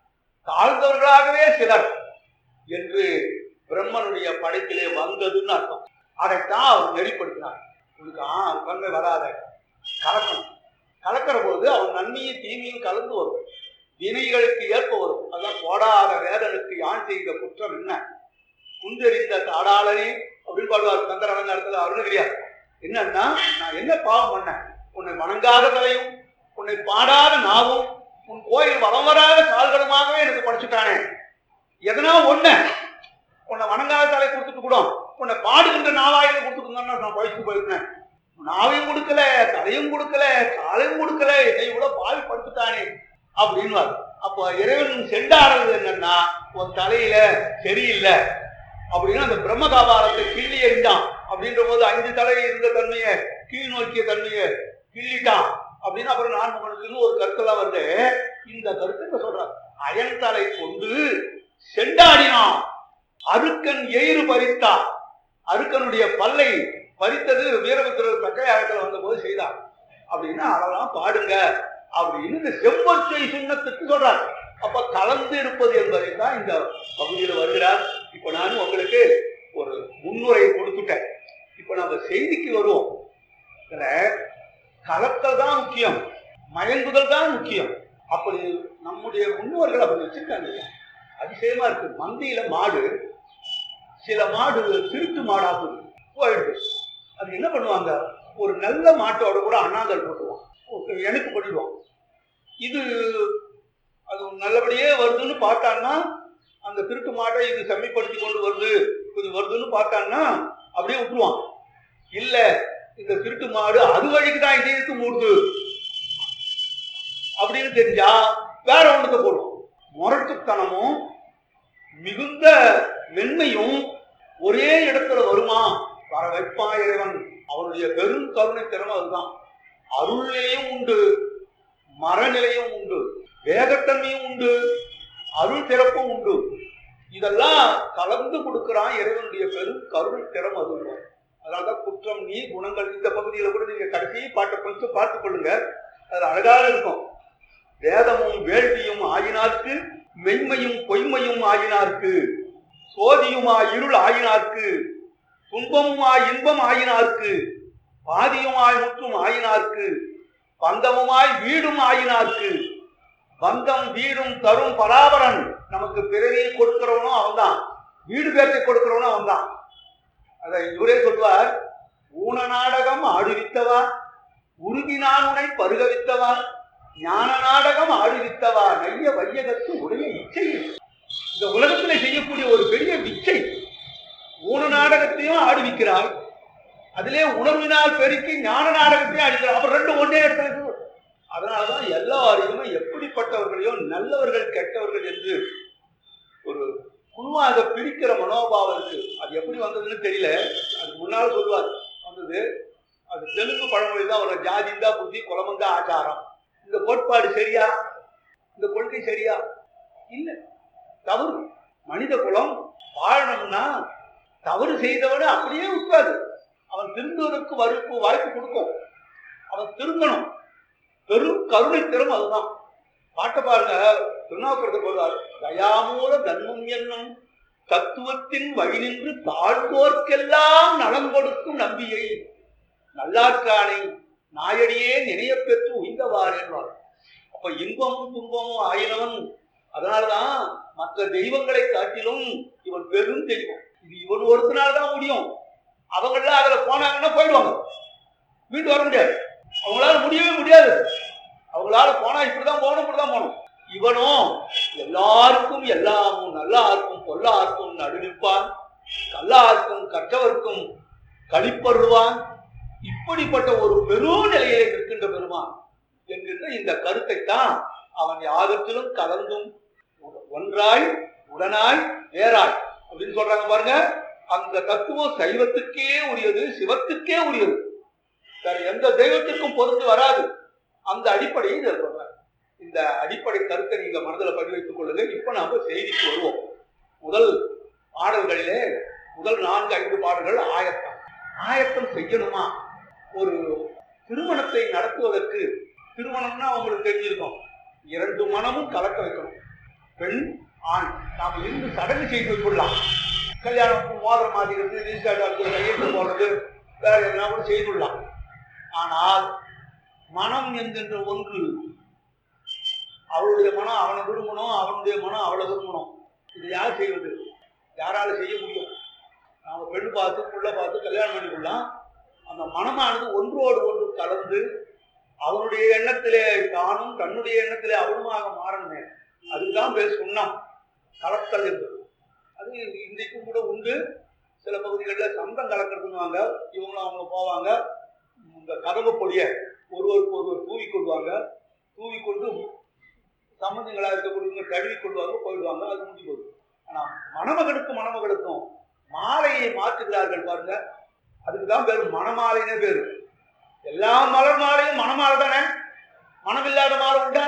தாழ்ந்தவர்களாகவே சிலர் என்று பிரம்மனுடைய படைப்பிலே வந்ததுன்னு அர்த்தம் அதைத்தான் அவர் வெளிப்படுத்தினார் உனக்கு ஆ தன்மை வராத கலக்கணும் கலக்கிற போது அவன் நன்மையும் தீமையும் கலந்து வரும் வினைகளுக்கு ஏற்ப வரும் அதான் போடாத வேதனுக்கு யான் செய்த குற்றம் என்ன குந்தெறிந்த தாடாளனே அப்படின்னு பாடுவார் கந்தரவன் இடத்துல அருணகிரியார் என்னன்னா நான் என்ன பாவம் பண்ணேன் உன்னை வணங்காத தலையும் உன்னை பாடாத நாவும் உன் கோயில் வலம் வராத கால்களுமாகவே எனக்கு படைச்சுட்டானே எதனா ஒண்ணு உன்னை வணங்காத தலை கொடுத்துட்டு கூட உன்னை பாடுகின்ற நாவாயில கொடுத்துருந்தோம்னா நான் பழிச்சு போயிருந்தேன் நாவையும் கொடுக்கல தலையும் கொடுக்கல காலையும் கொடுக்கல என்னை கூட பாவி படுத்துட்டானே அப்படின்னு அப்போ இறைவன் செண்டாடுறது என்னன்னா உன் தலையில சரியில்லை அப்படின்னு அந்த பிரம்ம காபாரத்தை கிள்ளி எறிஞ்சான் அப்படின்ற போது அஞ்சு தலை இருந்த தன்மையை கீழ் நோக்கிய தன்மையை கிள்ளிட்டான் அப்படின்னு அப்புறம் நான்முகனுக்குன்னு ஒரு கருத்தெல்லாம் வருது இந்த கருத்தை இப்ப சொல்றார் அயன் தலை கொண்டு செண்டாடினான் அருக்கன் எயிறு பறித்தான் அருக்கனுடைய பல்லை பறித்தது வீரபத்திரர் தக்கையாகத்தில் வந்த போது செய்தார் அப்படின்னா அதெல்லாம் பாடுங்க அப்படின்னு இந்த செவ்வொற்றை சுண்ணத்துக்கு சொல்றார் அப்ப கலந்து இருப்பது என்பதை தான் இந்த பகுதியில் வருகிறார் இப்ப நான் உங்களுக்கு ஒரு முன்னுரை கொடுத்துட்டேன் இப்ப நம்ம செய்திக்கு வருவோம் இதுல கலத்தல் தான் முக்கியம் மயங்குதல் தான் முக்கியம் அப்படி நம்முடைய முன்னோர்கள் அப்படி வச்சிருக்காங்க அதிசயமா இருக்கு மந்தியில மாடு சில மாடு திருட்டு மாடாகுது போயிடுது அது என்ன பண்ணுவாங்க ஒரு நல்ல மாட்டோட கூட அண்ணாங்கல் போட்டுருவான் ஒரு எனக்கு பண்ணிடுவான் இது அது நல்லபடியே வருதுன்னு பார்த்தான்னா அந்த திருட்டு மாட்டை இது செம்மைப்படுத்தி கொண்டு வருது இது வருதுன்னு பார்த்தான்னா அப்படியே விட்டுருவான் இல்ல இந்த திருட்டு மாடு அது வழிக்கு தான் இதயத்து மூடுது அப்படின்னு தெரிஞ்சா வேற ஒண்ணுக்கு போடும் முரட்டுத்தனமும் மிகுந்த மென்மையும் ஒரே இடத்துல வருமா வர வைப்பான் இறைவன் அவருடைய பெரும் கருணை திறமை அதுதான் அருள்நிலையும் உண்டு மரநிலையும் உண்டு வேகத்தன்மையும் உண்டு அருள் திறப்பும் உண்டு இதெல்லாம் கலந்து கொடுக்கிறான் இறைவனுடைய பெரும் கருணை திறம் அது அதனாலதான் குற்றம் நீ குணங்கள் இந்த பகுதியில கூட நீங்க கடைசி பாட்டை கொஞ்சம் பார்த்துக் கொள்ளுங்க அது அழகாக இருக்கும் வேதமும் வேள்வியும் ஆயினார்க்கு மென்மையும் பொய்மையும் ஆயினார்க்கு சோதியுமா இருள் ஆயினார்க்கு துன்பமுமாய் இன்பம் ஆயினார்க்கு பாதியுமாய் முற்றும் ஆயினார்க்கு பந்தமுமாய் வீடும் ஆயினார்க்கு பந்தம் வீடும் தரும் பராபரன் நமக்கு பிறவியை கொடுக்கிறவனும் அவன்தான் வீடு பேர்த்தை கொடுக்கிறவனும் அவன்தான் அதை இவரே சொல்வார் ஊன நாடகம் ஆடுவித்தவா உருகினான் உனை பருகவித்தவா ஞான நாடகம் ஆடுவித்தவா நைய வையகத்து உடைய இச்சை இந்த உலகத்துல செய்யக்கூடிய ஒரு பெரிய இச்சை ஊன நாடகத்தையும் ஆடுவிக்கிறாள் அதிலே உணர்வினால் பெருக்கி ஞான நாடகத்தையும் அடிக்கிறார் அப்ப ரெண்டு ஒன்னே இடத்துல அதனாலதான் எல்லாரையுமே எப்படிப்பட்டவர்களையும் நல்லவர்கள் கெட்டவர்கள் என்று ஒரு குழுவா அதை பிரிக்கிற மனோபாவம் இருக்கு அது எப்படி வந்ததுன்னு தெரியல அது முன்னால் சொல்லுவார் வந்தது அது தெலுங்கு பழமொழி தான் ஒரு ஜாதிந்தா புத்தி குலமந்தா ஆச்சாரம் இந்த கோட்பாடு சரியா இந்த கொள்கை சரியா இல்ல தவறு மனித குலம் வாழணும்னா தவறு செய்தவன அப்படியே விட்டாது அவன் திருந்துவதற்கு வறுப்பு வாய்ப்பு கொடுக்கும் அவன் திருந்தணும் பெரும் கருணை திறம் அதுதான் பாட்டை பாருங்க திருநாவுக்கரசர் போடுவார் தயாமூல தன்மம் என்னும் தத்துவத்தின் வழி நின்று தாழ்ந்தோர்க்கெல்லாம் நலம் கொடுக்கும் நம்பியை நல்லாற்கானை நாயடியே நினைய பெற்று உய்ந்தவார் என்பார் அப்ப இன்பமும் துன்பமும் ஆயினவன் அதனாலதான் மற்ற தெய்வங்களை காட்டிலும் இவன் பெரும் தெய்வம் இது இவன் ஒருத்தனால தான் முடியும் அவங்களாம் அதுல போனாங்கன்னா போயிடுவாங்க மீண்டு வர முடியாது அவங்களால முடியவே முடியாது அவங்களால போனா இப்படிதான் போகணும் இப்படிதான் போகணும் இவனும் எல்லாருக்கும் எல்லாமும் நல்லாருக்கும் பொல்லாருக்கும் நடுநிற்பான் கல்லாருக்கும் கற்றவர்க்கும் கழிப்பருவான் இப்படிப்பட்ட ஒரு பெரும் நிலையிலே இருக்கின்ற பெருமான் என்கின்ற இந்த கருத்தை தான் அவன் யாகத்திலும் கலந்தும் ஒன்றாய் உடனாய் வேறாய் அப்படின்னு சொல்றாங்க பாருங்க அந்த தத்துவம் சைவத்துக்கே உரியது சிவத்துக்கே உரியது வேற எந்த தெய்வத்திற்கும் பொருந்து வராது அந்த அடிப்படையை இதில் சொல்றாங்க இந்த அடிப்படை கருத்தை நீங்க மனதில் பதிவு வைத்துக் கொள்ளுங்க இப்ப நாம செய்திக்கு வருவோம் முதல் பாடல்களிலே முதல் நான்கு ஐந்து பாடல்கள் ஆயத்தம் ஆயத்தம் செய்யணுமா ஒரு திருமணத்தை நடத்துவதற்கு திருமணம்னா உங்களுக்கு தெரிஞ்சிருக்கும் இரண்டு மனமும் கலக்க வைக்கணும் பெண் ஆண் நாம இருந்து சடங்கு செய்து கொள்ளலாம் கல்யாணம் மோதிரம் மாத்திக்கிறது ரிஜிஸ்டர் கையெழுத்து போடுறது வேற எதனா கூட செய்து கொள்ளலாம் ஆனால் மனம் என்கின்ற ஒன்று அவளுடைய மனம் அவனை விரும்பணும் அவனுடைய மனம் அவளை விரும்பணும் இது யார் செய்வது யாரால செய்ய முடியும் நாம பெண் பார்த்து புள்ள பார்த்து கல்யாணம் பண்ணிக்கொள்ளலாம் அந்த மனமானது ஒன்றோடு ஒன்று கலந்து அவனுடைய எண்ணத்திலே தானும் தன்னுடைய எண்ணத்திலே அவனுமாக மாறணுமே அதுதான் பேர் சுண்ணம் கலத்தல் என்பது அது இன்றைக்கும் கூட உண்டு சில பகுதிகளில் சந்தம் கலக்கிறதுன்னுவாங்க இவங்களும் அவங்க போவாங்க இந்த கதவு பொடிய ஒருவருக்கு ஒருவர் தூவி கொள்வாங்க தூவி கொண்டு சம்பந்தங்களா இருக்கக்கூடியவங்க கழுவி கொள்வாங்க போயிடுவாங்க அது முடிஞ்சு போகுது ஆனா மணமகனுக்கும் மணமகளுக்கும் மாலையை மாற்றுகிறார்கள் பாருங்க அதுக்கு தான் பேர் மணமாலைன்னே பேரு எல்லா மலர் மாலையும் மணமாலை தானே மனமில்லாத மாலை உண்டா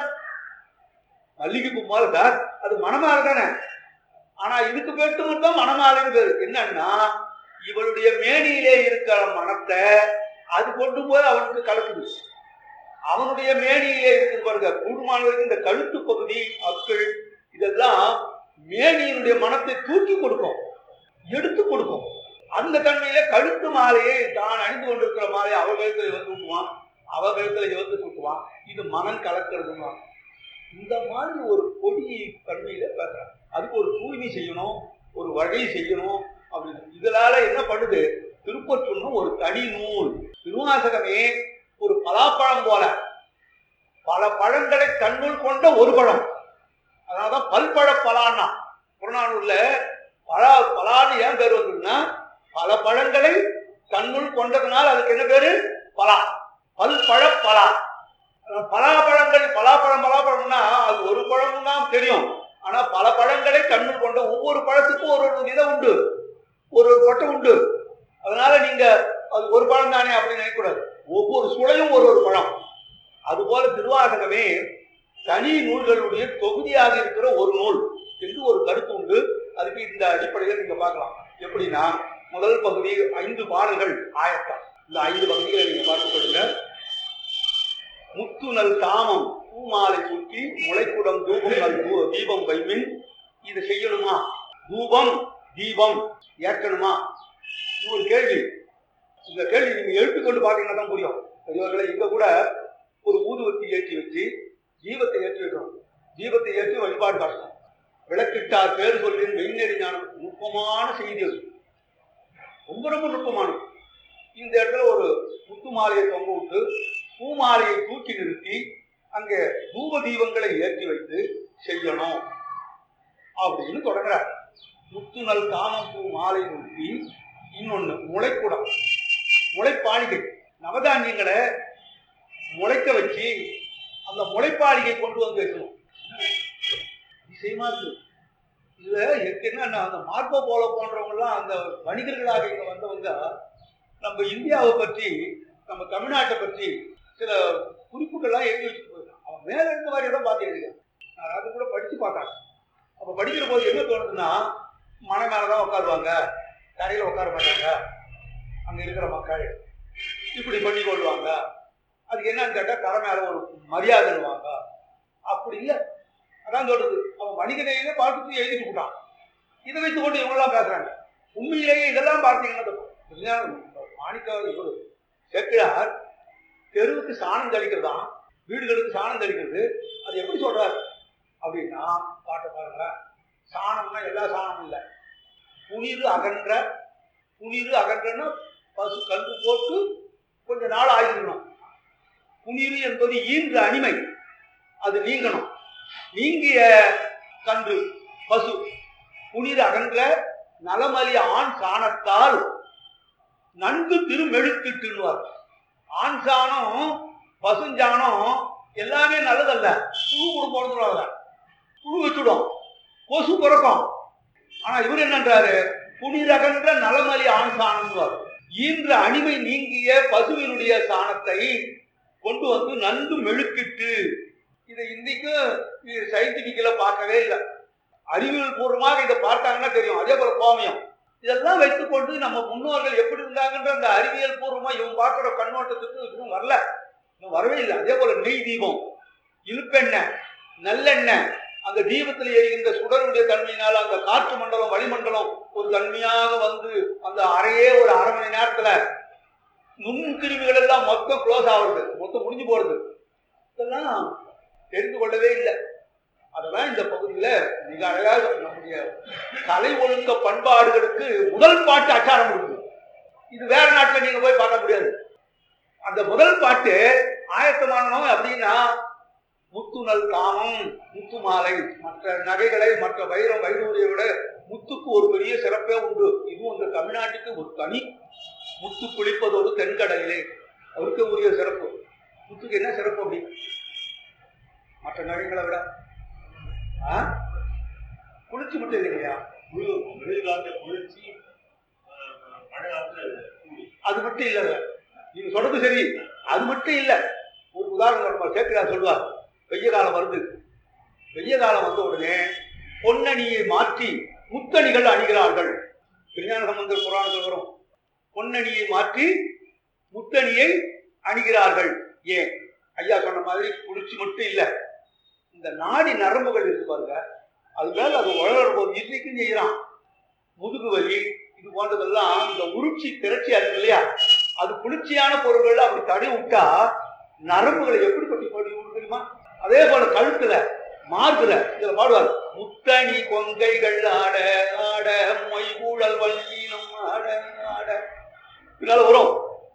மல்லிகைப்பூ மாலை சார் அது மணமாலை தானே ஆனா இதுக்கு பேட்டு மட்டும் மணமாலைன்னு பேரு என்னன்னா இவளுடைய மேனியிலே இருக்கிற மனத்தை அது கொண்டு போய் அவனுக்கு கலக்குது அவனுடைய மேனியிலே இருக்குது பாருங்க கூடுமான வரைக்கும் இந்த கழுத்து பகுதி அக்கள் இதெல்லாம் மேனியினுடைய மனத்தை தூக்கி கொடுக்கும் எடுத்து கொடுக்கும் அந்த தன்மையில கழுத்து மாலையை தான் அணிந்து கொண்டிருக்கிற மாலையை அவ கழுத்துல வந்து விட்டுவான் அவ கழுத்துல இவந்து சுட்டுவான் இது மனம் கலக்கிறதுமா இந்த மாதிரி ஒரு கொடி தன்மையில பேசுறாங்க அதுக்கு ஒரு தூய்மை செய்யணும் ஒரு வழி செய்யணும் அப்படின்னு இதனால என்ன பண்ணுது திருப்பற்றூர்னு ஒரு தனி நூல் திருவாசகமே ஒரு பலாப்பழம் போல பல பழங்களை தன்னுள் கொண்ட ஒரு பழம் அதனாலதான் பல்பழ பலான்னா புறநானூர்ல பலா பலான்னு ஏன் பேர் வந்ததுன்னா பல பழங்களை தன்னுள் கொண்டதுனால அதுக்கு என்ன பேரு பலா பல்பழ பலா அஹ் பலாப்பழங்கள் பலாப்பழம் பலாப்பழம்னா அது ஒரு பழம் தான் தெரியும் ஆனா பல பழங்களை தன்னுள் கொண்ட ஒவ்வொரு பழத்துக்கும் ஒரு ஒரு விதம் உண்டு ஒரு ஒரு கொட்டை உண்டு அதனால நீங்க அது ஒரு பழம் தானே அப்படின்னு நினைக்கக்கூடாது ஒவ்வொரு சுளையும் ஒரு ஒரு பழம் அதுபோல திருவாசகமே தனி நூல்களுடைய தொகுதியாக இருக்கிற ஒரு நூல் என்று ஒரு கருத்து உண்டு அதுக்கு இந்த அடிப்படையில் நீங்க பார்க்கலாம் எப்படின்னா முதல் பகுதி ஐந்து பாடல்கள் ஆயத்தம் இந்த ஐந்து பகுதிகளை நீங்க பார்த்துக் கொள்ளுங்க முத்துநல் தாமம் பூமாலை சுற்றி முளைக்குடம் தூபம் நல் தூ- தீபம் வைமின் இது செய்யணுமா தூபம் தீபம் ஏற்கணுமா இது ஒரு கேள்வி இந்த கேள்வி நீங்க எழுத்துக்கொண்டு பார்த்தீங்கன்னா தான் புரியும் பெரியவர்களை இங்க கூட ஒரு ஊதுவத்தி ஏற்றி வச்சு தீபத்தை ஏற்றி வைக்கணும் தீபத்தை ஏற்றி வழிபாடு காட்டணும் விளக்கிட்டார் பேர் சொல்லின் மெய்நெறி ஞானம் நுட்பமான செய்தி அது ரொம்ப ரொம்ப நுட்பமானது இந்த இடத்துல ஒரு முத்து மாலையை தொங்க விட்டு பூ மாலையை தூக்கி நிறுத்தி அங்கே தூப தீபங்களை ஏற்றி வைத்து செய்யணும் அப்படின்னு தொடங்குறார் முத்துநல் காமம் பூ மாலை நிறுத்தி இன்னொன்னு முளைக்குடம் முளைப்பாளிகை நவதானியங்களை முளைக்க வச்சு அந்த முளைப்பாளிகை கொண்டு வந்து வைக்கணும் விஷயமா இருக்கு இதுல எனக்கு என்னன்னா அந்த மார்க்கோ போல போன்றவங்கலாம் அந்த வணிகர்களாக இங்க வந்தவங்க நம்ம இந்தியாவை பற்றி நம்ம தமிழ்நாட்டை பற்றி சில குறிப்புகள்லாம் எழுதி வச்சுட்டு போயிருக்கான் அவன் மேல இருந்த மாதிரி தான் பார்த்து எழுதியான் நான் அது கூட படிச்சு பார்த்தாங்க அப்ப படிக்கிற போது என்ன தோணுதுன்னா மனை மேலதான் உட்காருவாங்க தரையில உட்கார மாட்டாங்க அங்க இருக்கிற மக்கள் இப்படி பண்ணி கொள்வாங்க அதுக்கு என்னன்னு கேட்டா தரை மேல ஒரு மரியாதைவாங்க அப்படி இல்லை அதான் சொல்றது அவன் வணிகனையே பார்த்துட்டு எழுதிட்டு போட்டான் இதை வைத்து கொண்டு இவங்கெல்லாம் பேசுறாங்க உண்மையிலேயே இதெல்லாம் பார்த்தீங்கன்னா இந்த விஞ்ஞானம், மாணிக்க இவரு செட்டியார் தெருவுக்கு சாணம் தெளிக்கிறதா வீடுகளுக்கு சாணம் தெளிக்கிறது அது எப்படி சொல்றாரு அப்படின்னா பாட்டை பாருங்க சாணம்னா எல்லா சாணமும் இல்லை புனிறு அகன்ற புனிறு அகன்றன்னா பசு கன்று போட்டு கொஞ்ச நாள் ஆகிடணும் புனிறு என்பது ஈன்ற அனிமை அது நீங்கணும் நீங்கிய கன்று பசு புனித அகன்ற நலமலி ஆண் சாணத்தால் நன்கு திருமெழுக்கிட்டுவார் ஆண் சாணம் பசுஞ்சாணம் எல்லாமே நல்லதல்ல புழு கூட பிறந்துடுவாங்க புழு வச்சுடும் கொசு பிறக்கும் ஆனா இவர் என்னன்றாரு புனிதகன்ற நலமலி ஆண் சாணம்வார் ஈன்ற அனிமை நீங்கிய பசுவினுடைய சாணத்தை கொண்டு வந்து நன்கு மெழுக்கிட்டு இதை இன்னைக்கும் இது சயின்டிபிக்கல பார்க்கவே இல்லை அறிவியல் பூர்வமாக இதை பார்த்தாங்கன்னா தெரியும் அதே போல கோமியம் இதெல்லாம் வைத்துக்கொண்டு நம்ம முன்னோர்கள் எப்படி இருந்தாங்கன்ற அந்த அறிவியல் பூர்வமா இவன் பார்க்குற கண்ணோட்டத்துக்கு இன்னும் வரல இன்னும் வரவே இல்லை அதே போல நெய் தீபம் இழுப்பெண்ணெய் நல்லெண்ணெய் அந்த தீபத்தில் எரிகின்ற சுடருடைய தன்மையினால் அந்த காற்று மண்டலம் வளிமண்டலம் ஒரு தன்மையாக வந்து அந்த அறையே ஒரு அரை மணி நேரத்துல நுண்கிருமிகள் எல்லாம் மொத்தம் க்ளோஸ் ஆகுறது மொத்தம் முடிஞ்சு போறது இதெல்லாம் தெரிந்து கொள்ளவே இல்லை அதெல்லாம் இந்த பகுதியில மிக அழகாக நம்முடைய கலை ஒழுக்க பண்பாடுகளுக்கு முதல் பாட்டு அச்சாரம் இருக்கு இது வேற நாட்டுல நீங்க போய் பார்க்க முடியாது அந்த முதல் பாட்டு ஆயத்தமானோம் அப்படின்னா முத்துநல் காமம் முத்து மாலை மற்ற நகைகளை மற்ற வைரம் வைடூரியை விட முத்துக்கு ஒரு பெரிய சிறப்பே உண்டு இதுவும் இந்த தமிழ்நாட்டுக்கு ஒரு தனி முத்து குளிப்பதோடு தென்கடலிலே அவருக்கு உரிய சிறப்பு முத்துக்கு என்ன சிறப்பு அப்படி மற்ற நகைகளை விட ஆ? குளிர்ச்சி மட்டும் இல்லையா வெயில் காலத்துல குளிர்ச்சி அஹ், மழை காலத்துல சூடு. அது மட்டும் இல்ல நீங்க சொல்றது சரி அது மட்டும் இல்ல ஒரு உதாரணம் நம்ம சேர்க்கிறார் சொல்லுவார் வெய்ய காலம் வருது வெய்ய காலம் வந்த உடனே பொன்னணியை மாற்றி முத்தணிகள் அணிகிறார்கள் விஞ்ஞான சம்பந்தர் புராணத்தில் வரும் பொன்னணியை மாற்றி முத்தணியை அணிகிறார்கள் ஏன் ஐயா சொன்ன மாதிரி குளிர்ச்சி மட்டும் இல்ல இந்த நாடி நரம்புகள் இருக்கு பாருங்க அது மேல அது உழற போது இன்றைக்கும் செய்யறான் முதுகு வலி இது போன்றதெல்லாம் இந்த உருச்சி திரட்சியா இருக்கு இல்லையா அது குளிர்ச்சியான பொருள்கள் அப்படி தடவி விட்டா நரம்புகளை எப்படி கொட்டி போடி விடும் தெரியுமா அதே போல கழுத்துல மார்புல இதுல பாடுவார் முத்தணி கொங்கைகள் ஆட ஆட மொய் ஊழல் வல்லினம் ஆட ஆட இதனால வரும்